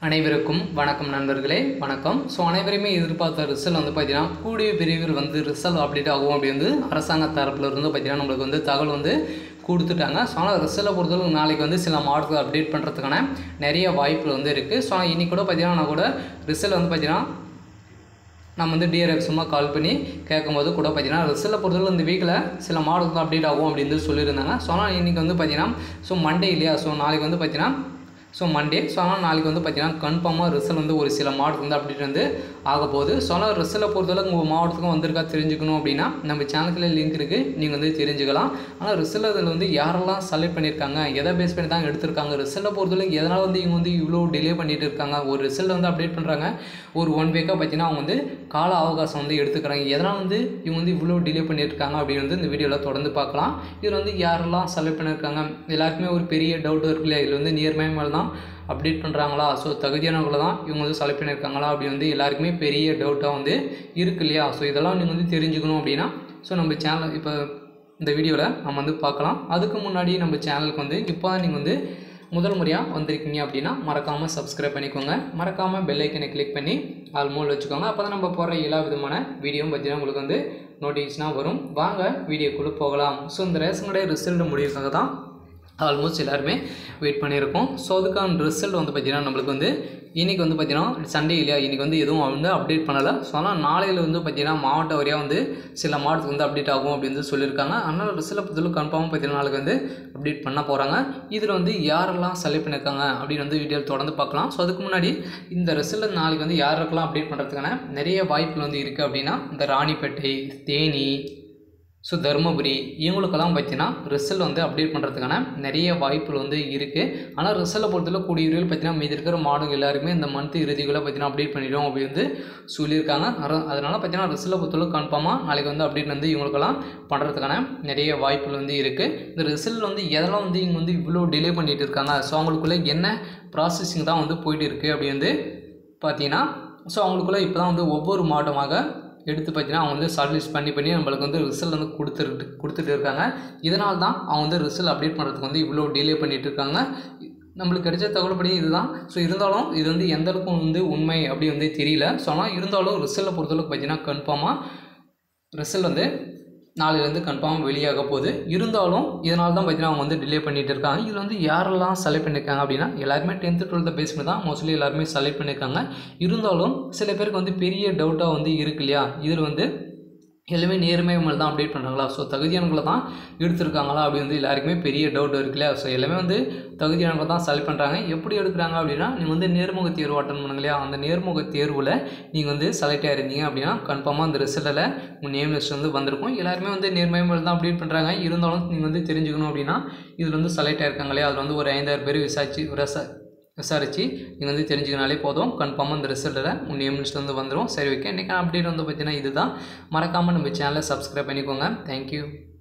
அனைவருக்கும் வணக்கம் நண்பர்களே வணக்கம் ஸோ அனைவருமே எதிர்பார்த்த ரிசல்ட் வந்து பார்த்தீங்கன்னா கூடிய விரைவில் வந்து ரிசல்ட் அப்டேட் ஆகும் அப்படி வந்து அரசாங்க தரப்புல இருந்து பார்த்தீங்கன்னா நம்மளுக்கு வந்து தகவல் வந்து கொடுத்துட்டாங்க ஸோ ஆனால் ரிசல்ட்டை பொறுத்தளவுக்கு நாளைக்கு வந்து சில மாடல்கள் அப்டேட் பண்ணுறதுக்கான நிறைய வாய்ப்புகள் வந்து இருக்குது ஸோ இன்றைக்கி கூட பார்த்தீங்கன்னா நான் கூட ரிசல்ட் வந்து பார்த்தீங்கன்னா நம்ம வந்து டிஆர்எஃப் சும்மா கால் பண்ணி கேட்கும்போது கூட பார்த்தீங்கன்னா ரிசல்ட்டை பொறுத்தவரை இந்த வீக்கில் சில மாடல் தான் அப்டேட் ஆகும் அப்படின்னு சொல்லி சொல்லியிருந்தாங்க ஸோ ஆனால் இன்றைக்கி வந்து பார்த்தீங்கன்னா ஸோ மண்டே இல்லையா ஸோ நாளைக்கு வந்து பார்த்தீங்கன்னா ஸோ மண்டே ஸோ ஆனால் நாளைக்கு வந்து பார்த்தீங்கன்னா கன்ஃபார்மாக ரிசல்ட் வந்து ஒரு சில மாவட்டத்துக்கு வந்து அப்டேட் வந்து ஆக போகுது ஸோ ஆனால் ரிசல்ட்டை பொறுத்தளவுக்கு உங்கள் மாவட்டத்துக்கும் வந்திருக்கா தெரிஞ்சுக்கணும் அப்படின்னா நம்ம சேனலுக்குள்ள லிங்க் இருக்குது நீங்கள் வந்து தெரிஞ்சுக்கலாம் ஆனால் ரிசல்ட் அதில் வந்து யாரெல்லாம் செலக்ட் பண்ணியிருக்காங்க எதை பேஸ் பண்ணி தான் எடுத்திருக்காங்க ரிசல்ட்டை பொறுத்தளவுக்கு எதனால் வந்து இவங்க வந்து இவ்வளோ டிலே பண்ணிட்டு இருக்காங்க ஒரு ரிசல்ட் வந்து அப்டேட் பண்ணுறாங்க ஒரு ஒன் வீக்காக பார்த்தீங்கன்னா அவங்க வந்து கால அவகாசம் வந்து எடுத்துக்கிறாங்க எதனால் வந்து இவங்க வந்து இவ்வளோ டிலே பண்ணியிருக்காங்க அப்படின்னு வந்து இந்த வீடியோவில் தொடர்ந்து பார்க்கலாம் இதில் வந்து யாரெல்லாம் செலக்ட் பண்ணியிருக்காங்க எல்லாருக்குமே ஒரு பெரிய டவுட் இருக்கு இல்லையா இதில் வந்து நியர்மை மேலே தான் அப்டேட் பண்ணுறாங்களா ஸோ தகுதியானவங்கள தான் இவங்க வந்து செலக்ட் பண்ணியிருக்காங்களா அப்படி வந்து எல்லாருக்குமே பெரிய டவுட்டாக வந்து இருக்கு இல்லையா ஸோ இதெல்லாம் நீங்கள் வந்து தெரிஞ்சுக்கணும் அப்படின்னா ஸோ நம்ம சேனல் இப்போ இந்த வீடியோவில் நம்ம வந்து பார்க்கலாம் அதுக்கு முன்னாடி நம்ம சேனலுக்கு வந்து இப்போ தான் நீங்கள் வந்து முதல் முறையாக வந்திருக்கீங்க அப்படின்னா மறக்காமல் சப்ஸ்கிரைப் பண்ணிக்கோங்க மறக்காமல் பெல் ஐக்கனை கிளிக் பண்ணி ஆல் மோல் வச்சுக்கோங்க அப்போ தான் நம்ம போடுற எல்லா விதமான வீடியோவும் பார்த்தீங்கன்னா உங்களுக்கு வந்து நோட்டிஃபிகேஷனாக வரும் வாங்க வீடியோக்குள்ளே போகலாம் ஸோ இந்த ரேஷன் கடை ரிசல்ட் முடிவுக்காக தான் ஆல்மோஸ்ட் எல்லாருமே வெயிட் பண்ணியிருக்கோம் ஸோ அதுக்கான ரிசல்ட் வந்து பார்த்திங்கன்னா நம்மளுக்கு வந்து இன்றைக்கி வந்து பார்த்திங்கன்னா சண்டே இல்லையா இன்றைக்கி வந்து எதுவும் வந்து அப்டேட் பண்ணலை ஸோ ஆனால் நாளையில் வந்து பார்த்திங்கன்னா மாவட்ட வரையாக வந்து சில மாவட்டத்துக்கு வந்து அப்டேட் ஆகும் அப்படின்னு வந்து சொல்லியிருக்காங்க அதனால் ரிசல்ட்டை பொறுத்தவரை கன்ஃபார்மாக பார்த்திங்கன்னா நாளைக்கு வந்து அப்டேட் பண்ண போகிறாங்க இதில் வந்து யாரெல்லாம் செலக்ட் பண்ணியிருக்காங்க அப்படின்னு வந்து வீடியோ தொடர்ந்து பார்க்கலாம் ஸோ அதுக்கு முன்னாடி இந்த ரிசல்ட் நாளைக்கு வந்து யாருக்கெல்லாம் அப்டேட் பண்ணுறதுக்கான நிறைய வாய்ப்புகள் வந்து இருக்குது அப்படின்னா இந்த ராணிப்பேட்டை தேனி ஸோ தருமபுரி இவங்களுக்கெல்லாம் பார்த்தீங்கன்னா ரிசல்ட் வந்து அப்டேட் பண்ணுறதுக்கான நிறைய வாய்ப்புகள் வந்து இருக்குது ஆனால் ரிசல்ட்டை பொறுத்தவரை கூடிய விரைவில் பார்த்தீங்கன்னா மீதி இருக்கிற மாடுகள் எல்லாருமே இந்த மந்த் இறுதிக்குள்ளே பார்த்தீங்கன்னா அப்டேட் பண்ணிடும் அப்படி வந்து சொல்லியிருக்காங்க அர- அதனால் பார்த்தீங்கன்னா ரிசல்ட்டை பொறுத்தவரை கன்ஃபார்மாக நாளைக்கு வந்து அப்டேட் வந்து இவங்களுக்கெல்லாம் பண்ணுறதுக்கான நிறைய வாய்ப்புகள் வந்து இருக்குது இந்த ரிசல்ட் வந்து எதெல்லாம் வந்து இவங்க வந்து இவ்வளோ டிலே பண்ணிட்டு இருக்காங்க ஸோ அவங்களுக்குள்ள என்ன ப்ராசஸிங் தான் வந்து போயிட்டு இருக்குது அப்படி வந்து பார்த்தீங்கன்னா ஸோ அவங்களுக்குள்ள இப்போ தான் வந்து ஒவ்வொரு மாவட்டமாக எடுத்து பார்த்தீங்கன்னா அவங்க வந்து ஷார்ட்லிஸ்ட் பண்ணி பண்ணி நம்மளுக்கு வந்து ரிசல்ட் வந்து கொடுத்துட்டு கொடுத்துட்டு இருக்காங்க இதனால தான் அவங்க வந்து ரிசல்ட் அப்டேட் பண்ணுறதுக்கு வந்து இவ்வளோ டிலே பண்ணிட்டு இருக்காங்க நம்மளுக்கு கிடைச்ச தகவல்படி இதுதான் ஸோ இருந்தாலும் இது வந்து எந்த அளவுக்கு வந்து உண்மை அப்படி வந்து தெரியல ஸோ ஆனால் இருந்தாலும் ரிசல்ட்டை பொறுத்தளவுக்கு பார்த்தீங்கன்னா கன்ஃபார்மாக ரிசல்ட் வந்து நாளையிலேருந்து கன்ஃபார்ம் வெளியாக போகுது இருந்தாலும் இதனால தான் பார்த்தீங்கன்னா அவங்க வந்து டிலே பண்ணிட்டு இருக்காங்க இதில் வந்து யாரெல்லாம் செலக்ட் பண்ணியிருக்காங்க அப்படின்னா எல்லாருமே டென்த்து டுவெல்த்தை பேஸ் பண்ணி தான் மோஸ்ட்லி எல்லாருமே செலக்ட் பண்ணியிருக்காங்க இருந்தாலும் சில பேருக்கு வந்து பெரிய டவுட்டாக வந்து இருக்கு இல்லையா இதில் வந்து எல்லாமே நேர்மை மேலே தான் அப்டேட் பண்ணுறாங்களா ஸோ தகுதியானவங்களை தான் எடுத்திருக்காங்களா அப்படி வந்து எல்லாருக்குமே பெரிய டவுட் இருக்குல்ல ஸோ எல்லாமே வந்து தகுதியானவங்களை தான் செலக்ட் பண்ணுறாங்க எப்படி எடுக்கிறாங்க அப்படின்னா நீங்கள் வந்து நேர்முக தேர்வு அட்டன் பண்ணுங்க இல்லையா அந்த நேர்முக தேர்வில் நீங்கள் வந்து செலக்ட் ஆயிருந்தீங்க அப்படின்னா கன்ஃபார்மாக அந்த ரிசல்ட்டில் உங்கள் நேம் லிஸ்ட் வந்து வந்திருக்கும் எல்லாருமே வந்து நேர்மை மேலே தான் அப்டேட் பண்ணுறாங்க இருந்தாலும் நீங்கள் வந்து தெரிஞ்சுக்கணும் அப்படின்னா இதில் வந்து செலக்ட் ஆயிருக்காங்க இல்லையா அதில் வந்து ஒரு ஐந்தாயிரம் பேர் விசாரிச்சு விசா விசாரித்து நீங்கள் வந்து தெரிஞ்சுக்கினாலே போதும் கன்ஃபார்மாக இந்த ரிசல்ட்டில் உங்கள் நேம் லிஸ்ட் வந்து வந்துடும் சரி ஓகே இன்றைக்கான அப்டேட் வந்து பார்த்தீங்கன்னா இதுதான் மறக்காமல் நம்ம சேனலை சப்ஸ்கிரைப் பண்ணிக்கோங்க தேங்க்யூ